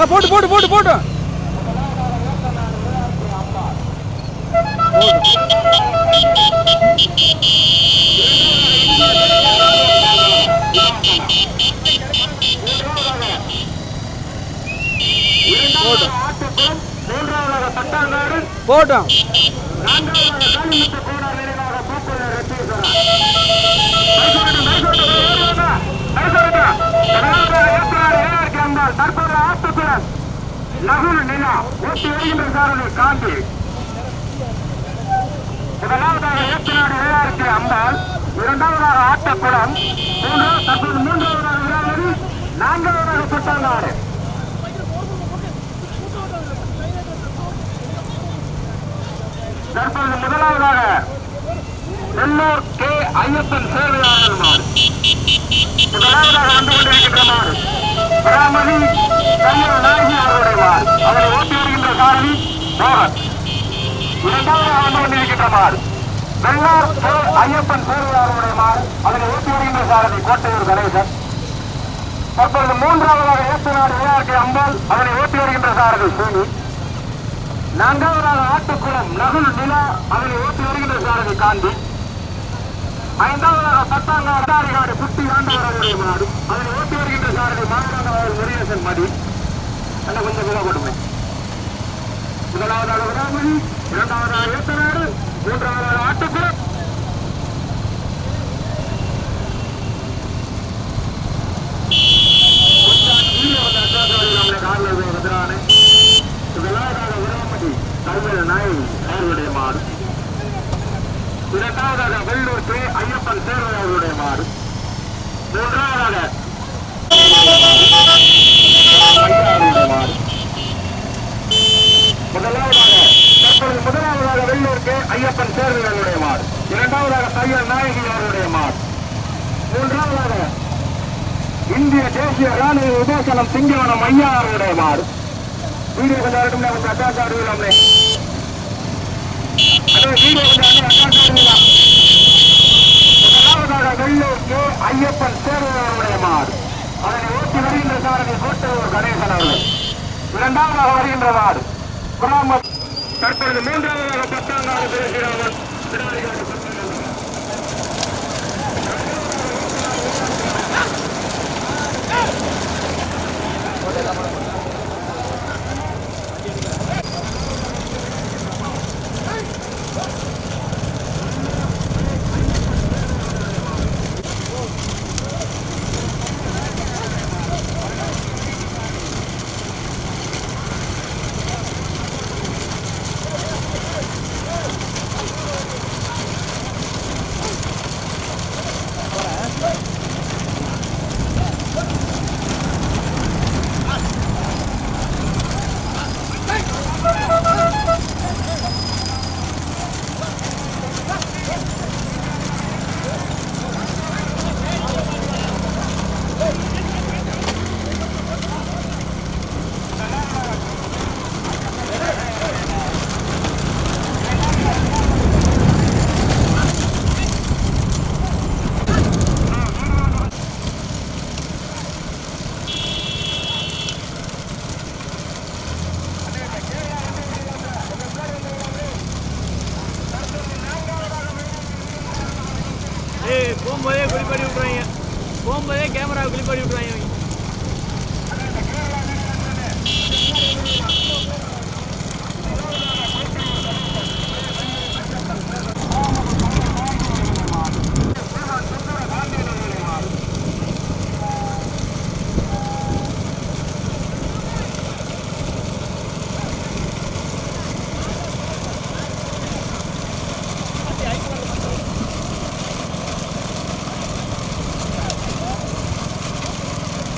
ஆ போட்டு போட்டு போட்டு போட்டு இரண்டாவது ஆட்டுக்குளம் மூன்றாவதாக தட்டாங்காடு போட்டோம் நான்காவதாக காளிமுத்து கோனார் நினைவாக பூக்குள்ள ரத்தீஸ்வரர் மைசூரட்டு மைசூரட்டு ஓடுவாங்க மைசூரட்டு முதலாவதாக ஏற்றாடு ஏஆர்கே அம்பாள் தற்போது ஆட்டுக்குளம் நகுல் நிலா ஊட்டி வருகின்ற சாரணி காந்தி முதலாவதாக ஏற்றாடு ஏஆர்கே அம்பாள் இரண்டாவதாக ஆட்டக்குளம் மூன்றாவது தற்போது மூன்றாவதாக விராவதி நான்காவதாக சுட்டாங்காடு தற்போது முதலாவதாக வெள்ளூர் கே ஐயப்பன் சேவையாளர் மாடு முதலாவதாக வந்து கொண்டிருக்கின்ற மாடு பராமதி கையல் நாயகி அவருடைய மாடு அவரை ஓட்டி வருகின்ற சாரதி மோகன் இரண்டாவதாக வந்து கொண்டிருக்கின்ற மாடு வெள்ளூர் கே ஐயப்பன் சேவையாளருடைய மாடு அதனை ஓட்டி வருகின்ற சாரதி கோட்டையூர் கணேசன் தற்பொழுது மூன்றாவதாக ஏசுநாடு ஏஆர்கே அம்பாள் அதனை ஓட்டி வருகின்ற சாரதி சூனி நான்காவதாக ஆட்டுக்குளம் நகுல் நிலா அதனை ஓட்டி வருகின்ற சாரதி காந்தி ஐந்தாவதாக பத்தாங்க அதாரிகாடு புட்டி ஆண்டவரவருடைய மாடு அதனை ஓட்டி வருகின்ற சாரதி மாநகராவர் முருகேசன் மதி அந்த கொஞ்சம் விலை கொடுமை முதலாவதாக விராமணி இரண்டாவதாக ஏத்தநாடு மூன்றாவதாக ஆட்டுக்குளம் கொஞ்சம் கீழே வந்த அசாதாரி நம்முடைய காரில் வந்துடானே முதலாவதாக விராமதி கையில் நாய் அவருடைய மாடு இரண்டாவதாக வெள்ளூர் கே ஐயப்பன் சேர்வை அவருடைய மாடு மூன்றாவதாக ஐயாவுடைய மாடு முதலாவதாக தற்பொழுது முதலாவதாக வெள்ளூர் கே ஐயப்பன் சேர்வை அவருடைய மாடு இரண்டாவதாக தையல் நாயகி அவருடைய மாடு மூன்றாவதாக இந்திய தேசிய ராணுவ உபேசனம் சிங்கவனம் ஐயா அவருடைய மாடு வீடியோ கொஞ்சம் இருக்கும்ல கொஞ்சம் அட்டாச் ஆடுவீங்களே அதே வீடியோ கொஞ்சம் அட்டாச் ஆடுவீங்களா முதலாவதாக வெள்ளூருக்கு ஐயப்பன் சேருவருடைய மாடு அதனை ஓட்டி வருகின்ற சாரதி கோட்டூர் கணேசன் அவர்கள் இரண்டாவதாக வருகின்ற மாடு குராம தற்பொழுது மூன்றாவதாக பத்தாங்காடு பேசுகிறவன் பிடாரிகாடு பத்தாங்காடு ஏய் போகும்போதே குளிப்பாடி விட்ருவாங்க போகும்போதே கேமரா குளிப்பாடி விட்ருவாங்க அவங்க ஆ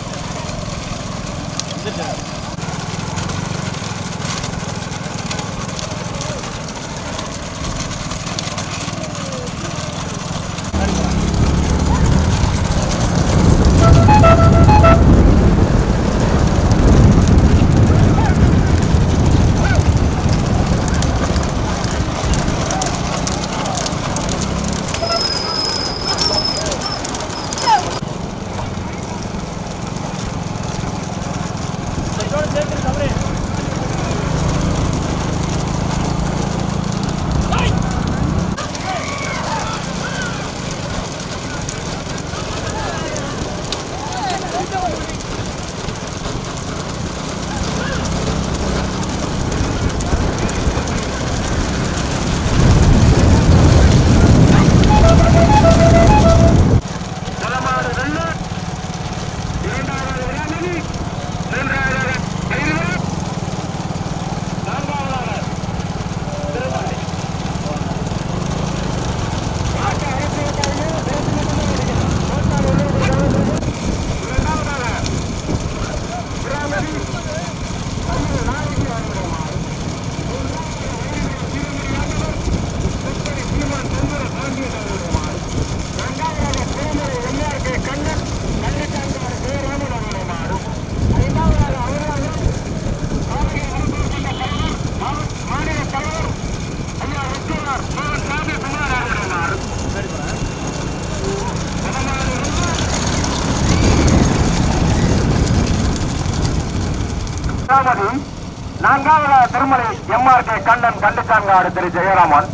விராமதி நான்காவதாக திருமலை எம்ஆர்கே கண்ணன் கண்டுச்சாங்காடு திரு ஜெயராமன்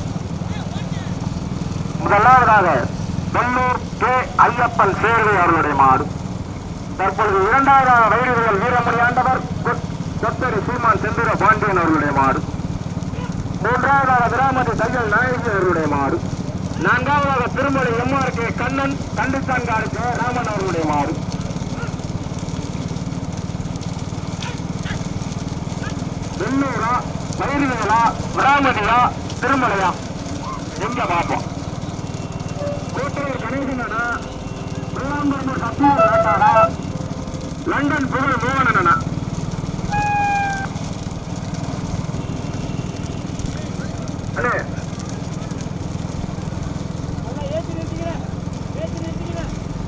முதலாவதாக வெள்ளூர் கே ஐயப்பன் சேர்வை அவர்களுடைய மாடு தற்பொழுது இரண்டாவதாக வைரவியல் வீரமணி ஆண்டவர் கொத்- கொத்தரி சீமான் செந்திர பாண்டியன் அவர்களுடைய மாடு மூன்றாவதாக விராமதி தையல் நாயகி அவர்களுடைய மாடு நான்காவதாக திருமலை எம்ஆர்கே கண்ணன் கண்டுச்சாங்காடு ஜெயராமன் அவர்களுடைய மாடு வெள்ளூரா வைரவியலா விராமதியா திருமலையா எங்க பார்ப்போம் கோட்டையூர் கணேசனா வெள்ளாம்பரம்பூர் சத்தியம் நாட்டாரா லண்டன் புகழ் மோகனனா அண்ணே ஏற்றி நிறுத்திக்கிறேன் ஏற்றி நிறுத்திக்கிறேன்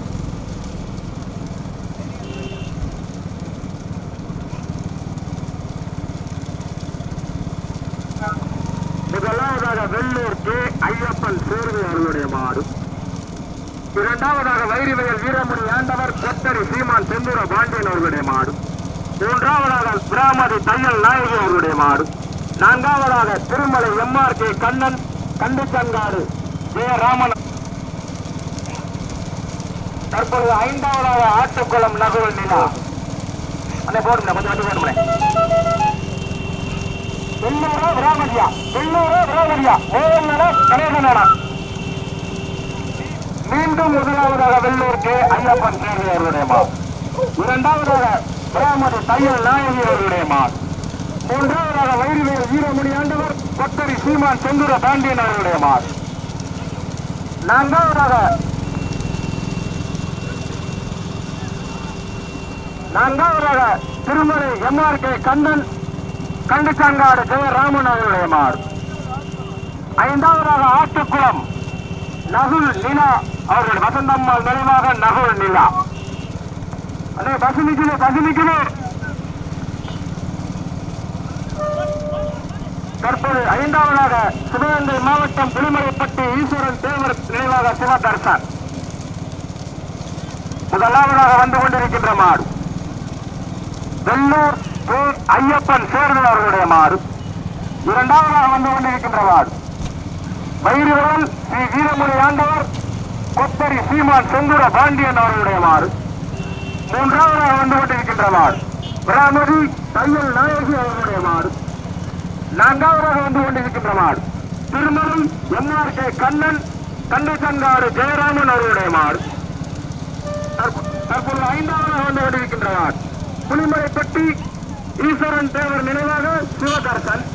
முதலாவதாக வெள்ளூர் கே ஐயப்பன் சேர்வை அவர்களுடைய மாடு இரண்டாவதாக வைரிவயல் வீரமணி ஆண்டவர் கொத்தரி சீமான் செந்தூர பாண்டியன் அவர்களுடைய மாடு மூன்றாவதாக பிராமதி தையல் நாயகி அவர்களுடைய மாடு நான்காவதாக திருமலை எம்ஆர் கே கண்ணன் கண்டுச்சங்காடு ஜெயராமன் தற்பொழுது ஐந்தாவதாக ஆட்டுக்குளம் நகுவல் நிலா அண்ணே போடுங்க கொஞ்சம் வந்து போடுங்களேன் வெள்ளூரா விராமதியா வெள்ளூரா விராமதியா மோகனடா கணேசனடா மீண்டும் முதலாவதாக வெள்ளூருக்கு ஐயப்பன் சேர்வை அவருடைய மா இரண்டாவதாக விராமதி தையல் நாயகி அவருடைய மா மூன்றாவதாக வைரவேல் வீரமணி ஆண்டவர் கொத்தரி சீமான் செந்தூர பாண்டியன் அவருடைய மா நான்காவதாக நான்காவதாக திருமலை எம்ஆர்கே கண்ணன் கண்டுச்சாங்காடு ஜெயராமன் அவருடைய மாடு ஐந்தாவதாக ஆட்டுக்குளம் நகுல் நிலா அவர்கள் வசந்தம்மாள் நினைவாக நகுல் நிலா அண்ணே பசு நிக்குது பசு நிக்குது தற்போது ஐந்தாவதாக சிவகங்கை மாவட்டம் புலிமலைப்பட்டி ஈஸ்வரன் தேவர் நினைவாக சிவதர்சன் முதலாவதாக வந்து கொண்டிருக்கின்ற மாடு வெள்ளூர் கே ஐயப்பன் சேர்வன் அவர்களுடைய மாடு இரண்டாவதாக வந்து கொண்டிருக்கின்ற மாடு வைரவரல் ஸ்ரீ வீரமணி ஆண்டவர் கொத்தரி சீமான் செந்தூர பாண்டியன் அவர்களுடைய மாடு மூன்றாவதாக வந்து கொண்டிருக்கின்ற மாடு பிராமதி தையல் நாயகி அவர்களுடைய மாடு நான்காவதாக வந்து கொண்டிருக்கின்ற மாடு திருமணம் எம்ஆர் கே கண்ணன் கண்ணசங்காடு ஜெயராமன் அவர்களுடைய மாடு தற்ப- தற்பொழுது ஐந்தாவதாக வந்து கொண்டிருக்கின்ற மாடு புலிமலைப்பட்டி ஈஸ்வரன் தேவர் நினைவாக சிவதர்சன்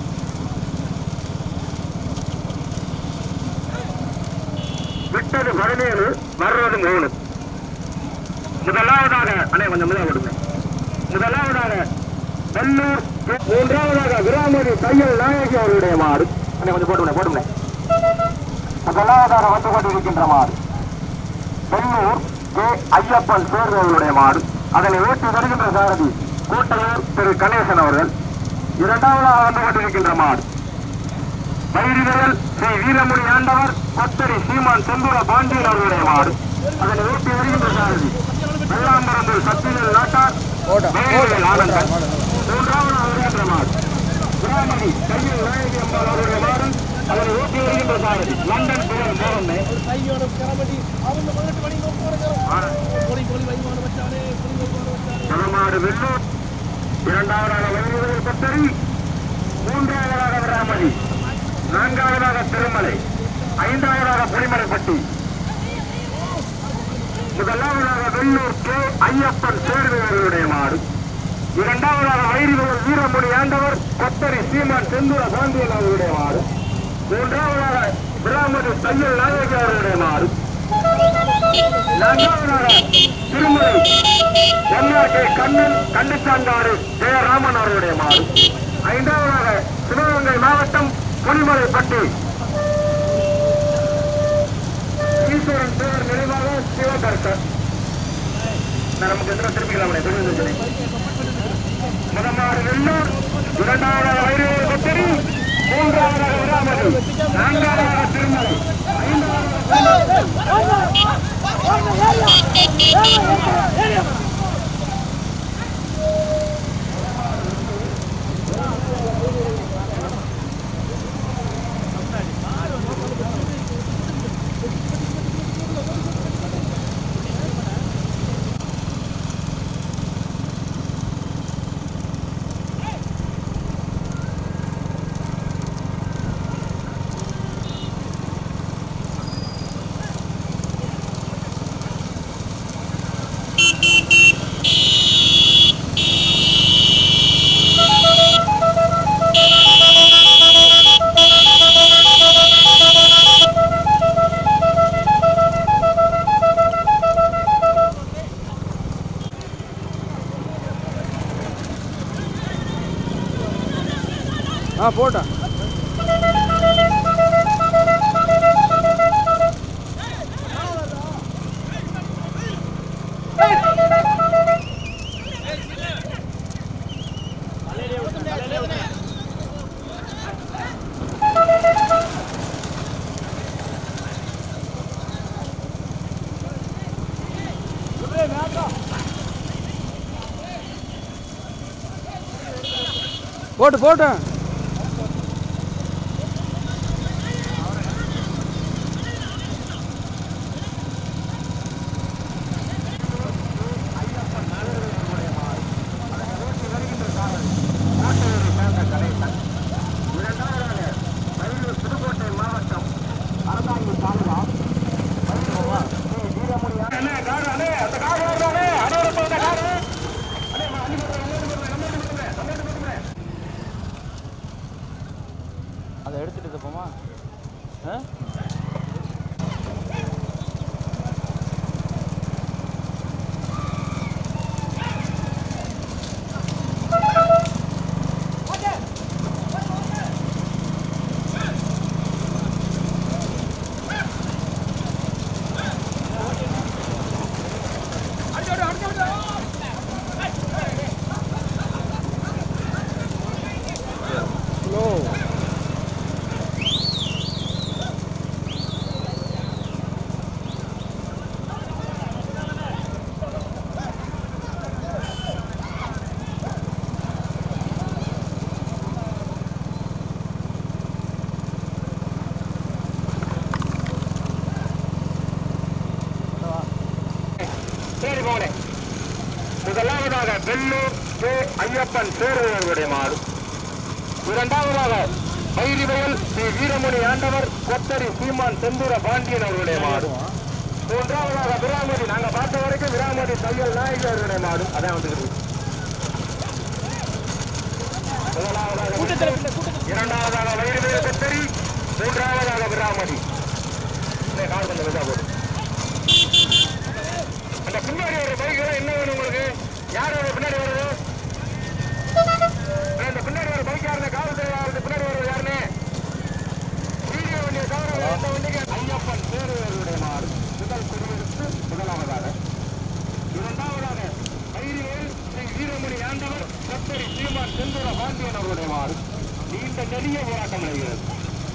விட்டது பதினேழு வர்றது மூணு முதலாவதாக அண்ணே கொஞ்சம் முதல் விடுங்க முதலாவதாக வெள்ளூர் மூன்றாவதாக விராமதி தையல் நாயகி அவருடைய மாடு அண்ணே கொஞ்சம் போட்டுவிட போட்டுவிட முதலாவதாக வந்து கொண்டிருக்கின்ற மாடு வெள்ளூர் கே ஐயப்பன் சேர்வு அவருடைய மாடு அதனை ஓட்டி வருகின்ற சாரதி கோட்டையூர் திரு கணேசன் அவர்கள் இரண்டாவதாக வந்து கொண்டிருக்கின்ற மாடு வைரிவரல் ஸ்ரீ வீரமுனி ஆண்டவர் கொத்தரி சீமான் செந்தூர பாண்டியன் அவர்களுடைய மாடு அதனை ஓட்டி வருகின்ற சாரதி வெள்ளாம்பரம்பூர் சத்தியல் நாட்டார் வேலுவேல் ஆனந்தன் மூன்றாவதாக வருகின்ற மாடு பிராமணி கையில் நாயகி அம்மாள் அவருடைய மாடு அதனை ஓட்டி வருகின்ற சாரதி லண்டன் புகழ் மோகனை கையோட கிளம்பி அவங்க பதினெட்டு மணிக்கு போகிறோம் பொலி பொலி வைமான வச்சானே பொலி வைமான வச்சானே தலைமாடு வெள்ளூர் இரண்டாவதாக வைரவர்கள் கொத்தரி மூன்றாவதாக விராமதி நான்காவதாக திருமலை ஐந்தாவதாக பொலிமலைப்பட்டி முதலாவதாக வெள்ளூர் கே ஐயப்பன் சேர்வையர்களுடைய மாடு இரண்டாவதாக வைரிவர்கள் வீரமொழி ஆண்டவர் கொத்தரி சீமான் செந்தூர பாண்டியன் அவருடைய மாடு மூன்றாவதாக விராமதி தையல் நாயகி அவருடைய மாடு நான்காவதாக திருமலை எம்ஆர்கே கண்ணன் கண்டிச்சாங்காடு ஜெயராமன் அவருடைய மாடு ஐந்தாவதாக சிவகங்கை மாவட்டம் புலிமலைப்பட்டி ஈஸ்வரன் தேவர் நினைவாக சிவதர்சன் நான் நமக்கு எத்தனை திருப்பிக்கலாம் முதலாவது வெள்ளூர் இரண்டாவதாக வைரவர் கொத்தரி மூன்றாவதாக விராமதி நான்காவதாக திருமலை ஐந்தாவதாக ஆ போட்டேன் போட்டு போட்டேன் அண்ணே, காரு, அண்ணே, அந்த காரு வருது, அண்ணே. அண்ணே, ஒரு பக்கம் இந்த காரு. அண்ணே, மா, அண்ணே, ஒரு பக்கம், இன்னொரு பக்கம், நம்ம வீட்டு பக்கம், நம்ம வீட்டு பக்கம். அதை எடுத்துட்டு போமா ஆ ஸ்லோ சரி போனே முதலாவதாக வெள்ளூர் கே ஐயப்பன் சேருவர்களுடைய மாடு இரண்டாவதாக வைரிவயல் ஸ்ரீ வீரமணி ஆண்டவர் கொத்தரி சீமான் செந்தூர பாண்டியன் அவர்களுடைய மாடு மூன்றாவதாக விராமதி நாங்க பார்த்த வரைக்கும் விராமதி தையல் நாயகி அவர்களுடைய மாடு அதான் வந்துருக்கு முதலாவதாக வெள்ளூர், இரண்டாவதாக வைரிவயல் கொத்தரி மூன்றாவதாக விராமதி இந்த கால் கொஞ்சம் மெதுவா போடு அந்த பின்னாடி ஒரு பைக்ல என்ன வேணும் உங்களுக்கு யார் ஒரு பின்னாடி வருது அண்ணே, இந்த பின்னாடி ஒரு பைக் யாருன்னு காவல்துறை யாருக்கு பின்னாடி வருவது யாருன்னு வீடியோ வண்டியை தவிர வேற எந்த வண்டிக்கு ஐயப்பன் பேருடைய மாடு முதல் குடியிருப்பு முதலாவதாக இரண்டாவதாக கைரியில் ஸ்ரீ வீரமணி ஆண்டவர் கத்தரி சீமான் செந்தூர பாண்டியன் அவருடைய மாடு நீண்ட நெடிய போராட்டம் நடைகிறது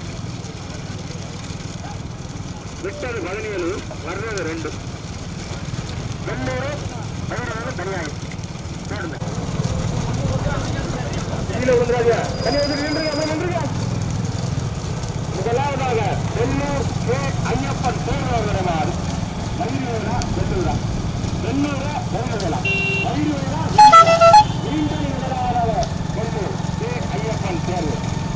விட்டது பதினேழு வர்றது ரெண்டு வெள்ளூர் பதினேழு தனியாய் போடுங்க கீழே விழுந்துடாதீங்க தனி வந்து நின்றுங்க அப்படியே நின்றுங்க முதலாவதாக வெள்ளூர் கே ஐயப்பன் தேர்தல் மாறு மயிலூரா வெள்ளூரா வெள்ளூரா வெள்ளூரா மயிலூரா மீண்டும் முதலாவதாக வெள்ளூர் கே ஐயப்பன் தேர்வு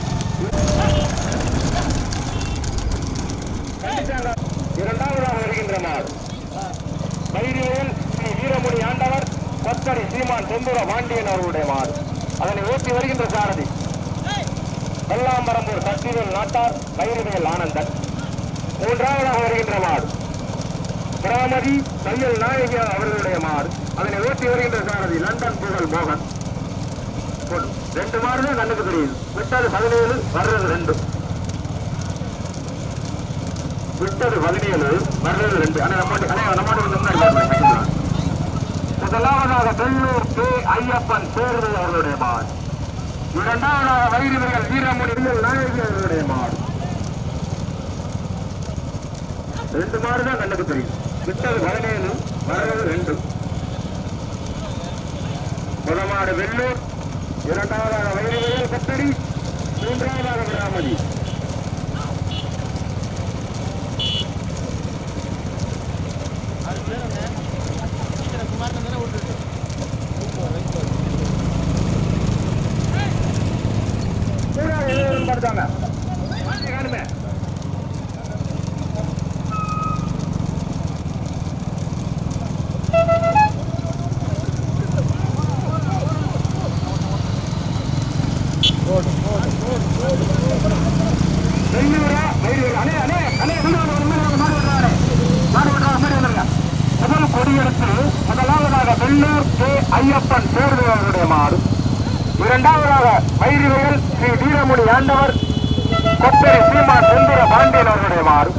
கண்டிச்சாங்க. இரண்டாவதாக வருகின்ற நாள் வைரியல் ஸ்ரீ வீரமணி ஆண்டவர் கொத்தரி சீமான் செந்தூர பாண்டியன் அவர்களுடைய மாடு அதனை ஓட்டி வருகின்ற சாரதி வெள்ளாம்பரம்பூர் சக்திவேல் நாட்டார் வைரவியல் ஆனந்தன் மூன்றாவதாக வருகின்ற மாடு பிராமதி தையல் நாயகி அவர்களுடைய மாடு அதனை ஓட்டி வருகின்ற சாரதி லண்டன் புகழ் மோகன் போடு. ரெண்டு மாடு தான் கண்ணுக்கு தெரியுது விட்டது பதினேழு வர்றது ரெண்டு விட்டது பதினேழு வர்றது ரெண்டு ஆனா நம்ம அண்ணே நம்ம கொஞ்சம் முன்னாடி வரணும். முதலாவதாக வெள்ளூர் கே ஐயப்பன் சேர்வு அவர்களுடைய மாடு இரண்டாவதாக வைரவர்கள் வீரமுடிகள் நாயகி அவர்களுடைய மாடு ரெண்டு மாடு தான் கண்ணுக்கு தெரியும் விட்டது பதினேழு வர்றது ரெண்டு முதமாடு வெள்ளூர் இரண்டாவதாக வைரவர்கள் கத்தடி மூன்றாவதாக விராமதி மூணாவது எழுபது படுத்தாங்க காணுமே வெள்ளூரா வைரூர் அண்ணே அண்ணே அண்ணே உள்ள வாங்க, உள்ள வாங்க, மாடு விடுறாரு மாடு விடுறாரு முன்னாடி வந்துருங்க முதல் கொடியெடுத்து முதலாவதாக வெள்ளூர் கே ஐயப்பன் சேர்வு அவருடைய மாடு இரண்டாவதாக வைரிவையில் ஸ்ரீ வீரமுனி ஆண்டவர் கொப்பரி சீமான் செந்துர பாண்டியன் அவர்களுடைய மாறு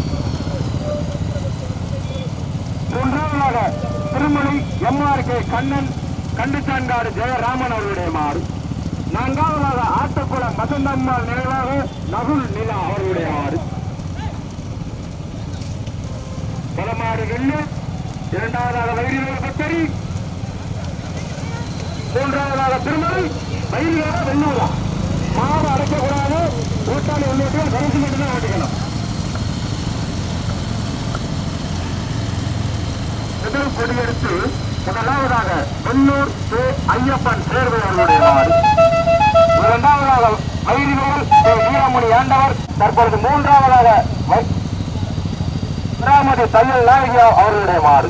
மூன்றாவதாக திருமணி எம்ஆர் கே கண்ணன் கண்டுச்சான்காடு ஜெயராமன் அவர்களுடைய மாறு நான்காவதாக ஆட்டக்குளம் வசந்தம்மாள் நினைவாக நகுல் நிலா அவர்களுடைய மாறு பலமாறு வெள்ளு இரண்டாவதாக வைரிவேல் பத்தரி மூன்றாவதாக திருமலை வைரிவேல வெள்ளூரா மாவு அடைக்கக்கூடாது கூட்டாளி உள்ளிட்டு கடைசி மட்டும்தான் ஓட்டிக்கணும் எதிர் கொடியெடுத்து முதலாவதாக வெள்ளூர் கே ஐயப்பன் சேர்வை அவர்களுடைய மாடு இரண்டாவதாக வைரிவேல் கே வீரமணி ஆண்டவர் தற்பொழுது மூன்றாவதாக வை- திராமதி தையல் நாயகி அவர்களுடைய மாடு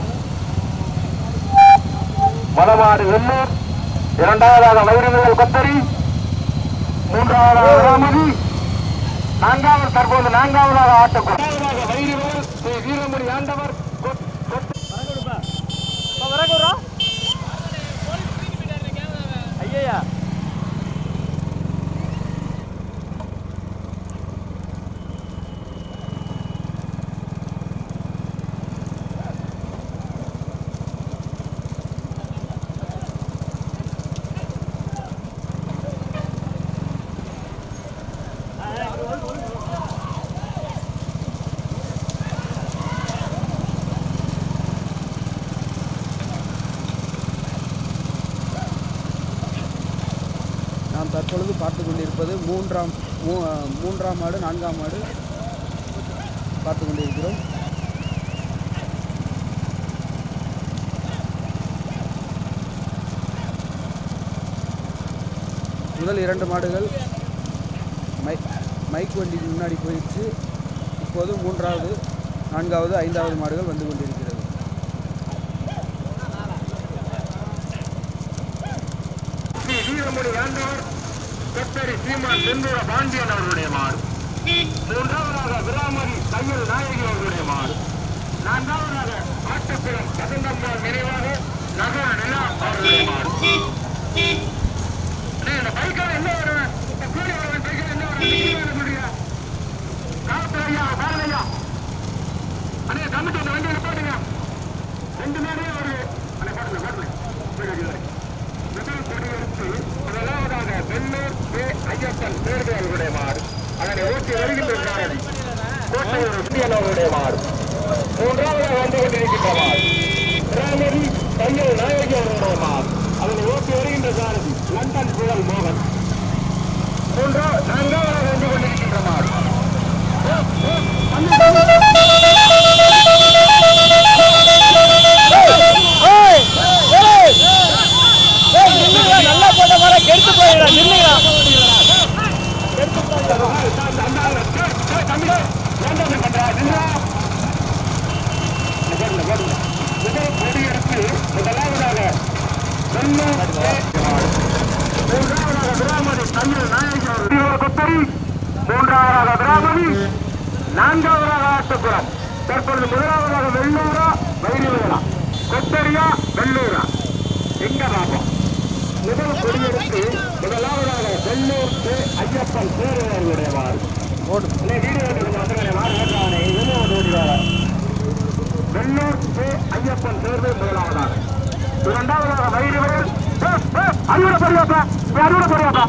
மலமாடு வெள்ளூர் இரண்டாவதாக வைரவியல் கொத்தரி மூன்றாவதாக திராமதி நான்காவது தற்போது நான்காவதாக ஆட்டக்குள் வைரவியல் ஸ்ரீ வீரமணி ஆண்டவர் கொத்- கொத்- ஐயா நாம் தற்பொழுது பார்த்து கொண்டிருப்பது மூன்றாம் மூ- மூன்றாம் மாடு நான்காம் மாடு பார்த்து கொண்டிருக்கிறோம் முதல் இரண்டு மாடுகள் மை மைக் வண்டிக்கு முன்னாடி போயிடுச்சு இப்போது மூன்றாவது நான்காவது ஐந்தாவது மாடுகள் வந்து கொண்டிருக்கிறது ஸ்ரீ வீரமணி ஆண்டவர் கொத்தரி சீமான் செந்தூர பாண்டியன் அவர்களுடைய மாடு மூன்றாவதாக விராமதி தையல் நாயகி அவர்களுடைய மாடு நான்காவதாக ஆட்டப்புறம் வசந்தம்மாள் நினைவாக நகர் நிலா அவர்களுடைய மாடு அண்ணே, இந்த பைக்கால என்ன வருவேன் கூலி வருவேன் பைக்கால என்ன வருவேன் முடியா காலத்து ஐயா பாரத ஐயா அண்ணே கமிட்டி அந்த வண்டியை போட்டுங்க ரெண்டு மேலே வருது அண்ணே பாட்டுங்க பாட்டுங்க போய் வைக்கிறேன் முதல் கொடியெடுத்து முதலாவதாக வெள்ளூர் கே ஐயப்பன் தேர்வு அவர்களுடைய மாடு அதனை ஓட்டி வருகின்ற சாரதி கோட்டையூர் இந்தியன் அவர்களுடைய மாடு மூன்றாவதாக வந்து கொண்டிருக்கின்ற மாடு ராமதி தையல் நாயகி அவர்களுடைய மாடு அதனை ஓட்டி வருகின்ற சாரதி லண்டன் புகழ் மோகன் மூன்றா நான்காவதாக வந்து கொண்டிருக்கின்ற மாடு நல்லா போட்ட மாதிரி கெடுத்து போயிடலாம் நின்னுங்களா முதலாவதாக மூன்றாவதாக திராமதி தமிழ் நாயகி அவர்கள் கொத்தரி மூன்றாவதாக திராமதி நான்காவதாக ஆட்டுப்புறம் தற்பொழுது முதலாவதாக வெள்ளூரா வைரவேலா கொத்தரியா வெள்ளூரா எங்க பாப்போம் முதல் கொடியெடுத்து முதலாவதாக வெள்ளூர் கே ஐயப்பன் சேருவர்களுடைய மாறு ஓடும் அண்ணே, வீடியோ எடுக்கணும், வந்துடுறேன், மாறு ஓட்டுறானே, இதுன்னு ஒன்று ஓடிடுவாங்க. வெள்ளூர் கே ஐயப்பன் தேர்வு முதலாவதாக இரண்டாவதாக வைரவர்கள் அறுவடை பெரியாப்பா அறுவடை பெரியாப்பா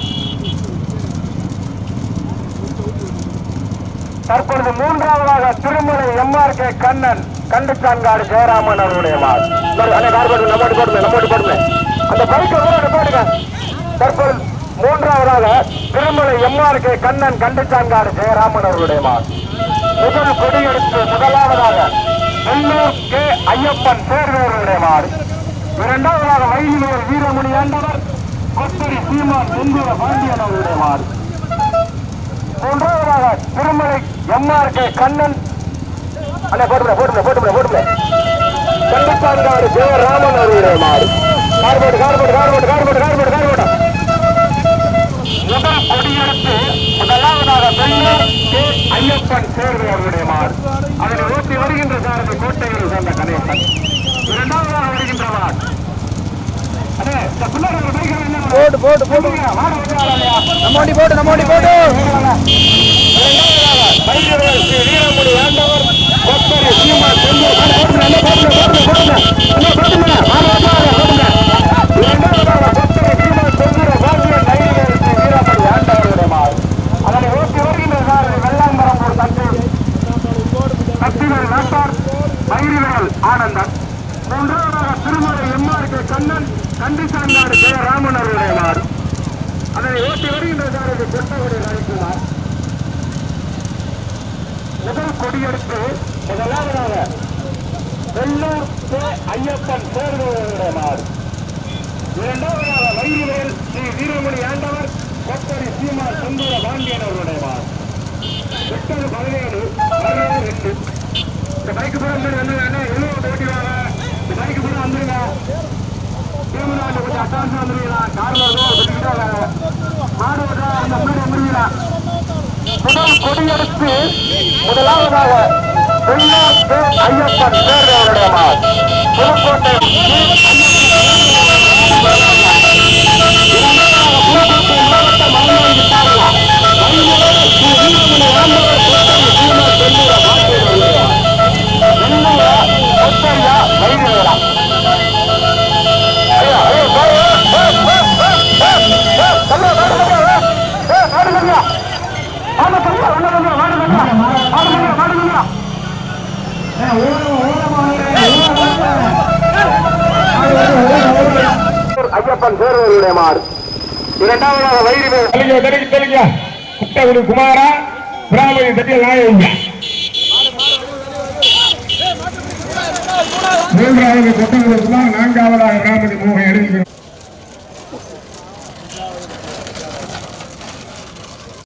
தற்பொழுது மூன்றாவதாக திருமலை எம்ஆர் கே கண்ணன் கண்டுச்சான்காடு ஜெயராமன் அவருடைய மாடு அந்த கார்போர்டு நம்மோடு போடுமே நம்மோடு போடுமே அந்த பைக்கை கூட போடுங்க தற்பொழுது மூன்றாவதாக திருமலை எம்ஆர் கே கண்ணன் கண்டுச்சான்காடு ஜெயராமன் அவருடைய மாடு முதல் கொடியெடுத்து முதலாவதாக வெள்ளூர் கே ஐயப்பன் சேர்வேருடைய மாடு இரண்டாவதாக வைலிவேல் வீரமுனி ஆண்டவர் கொத்தரி சீமான் செந்தூர பாண்டியன் அவருடைய மாடு மூன்றாவதாக திருமலை எம்ஆர் கே கண்ணன் அண்ணே போட்டுமே போட்டுமே போட்டுமே போட்டுமே கண்டிப்பாங்காடு ஜெயராமன் அவருடைய மாடு கார்போர்டு கார்போர்டு கார்போர்டு கார்போர்டு கார்போர்டு கார்போர்டு முதல் கொடியெடுத்து முதலாவதாக வெள்ளூர் கே ஐயப்பன் சேர்வை அவருடைய மாடு அதனை ஓட்டி வருகின்ற சாரதி கோட்டையில் சேர்ந்த கணேசன் இரண்டாவதாக வருகின்ற மாடு போட்டு போட்டு போட்டு நம்ம வண்டி போட்டு நம்ம வண்டி போட்டு வீரமுடி ஆண்டவர் கொப்பரை சீமா செல்லூர் போட்டுங்க போட்டுங்க போட்டுங்க போட்டுங்க போட்டுங்க இரண்டாவதாக கொப்பரை சீமா செல்லூர் வாசிய கைதிகளுக்கு வீரமுடி ஆண்டவருடைய மாறு அதனை ஓட்டி வருகின்ற சாரதி வெள்ளாம்பரம்பூர் தந்தை கத்திகள் நாட்டார் பயிரிவர்கள் ஆனந்தன் மூன்றாவதாக திருமலை எம்ஆர்கே கண்ணன் கண்டிசாங்காடு கே ராமன் அவருடைய மாறு அதனை ஓட்டி வருகின்ற சாரதி கொட்டகுடி ரவிக்குமார் முதல் கொடியெடுத்து முதலாவதாக வெள்ளூர் கே ஐயப்பன் சேர்ந்தவருடைய மாறு இரண்டாவதாக வைரிவேல் ஸ்ரீ வீரமணி ஆண்டவர் கொப்பரி சீமா செந்தூர பாண்டியன் அவருடைய மாறு எட்டது பதினேழு பதினேழு ரெண்டு இந்த பைக்கு பூரா வந்து வந்து வேணா எவ்வளோ ஓட்டிவாங்க இந்த பைக்கு பூரா வந்துருங்க திருமணம் கொஞ்சம் அட்வான்ஸ் வந்துருவீங்களா கார்ல வருவோம் சொல்லிக்கிட்டாங்க மாடு ஓட்டுறா அந்த முன்னாடி வந்துருவீங்களா முதல் கொடியெடுத்து முதலாவதாக வெள்ளூர் கே ஐயப்பன் சேர்ந்தவருடைய மாறு புதுக்கோட்டை ஐயப்பன் சேர்வருடைய மாறு இரண்டாவதாக வைரவேல் தெலுங்கு தெலுங்கு தெலுங்கு குட்டகுடி குமாரா பிராமணி தட்டிய நாயங்க மூன்றாவது கொட்டகுடி குமார் நான்காவதாக பிராமணி மோகன் எழுதி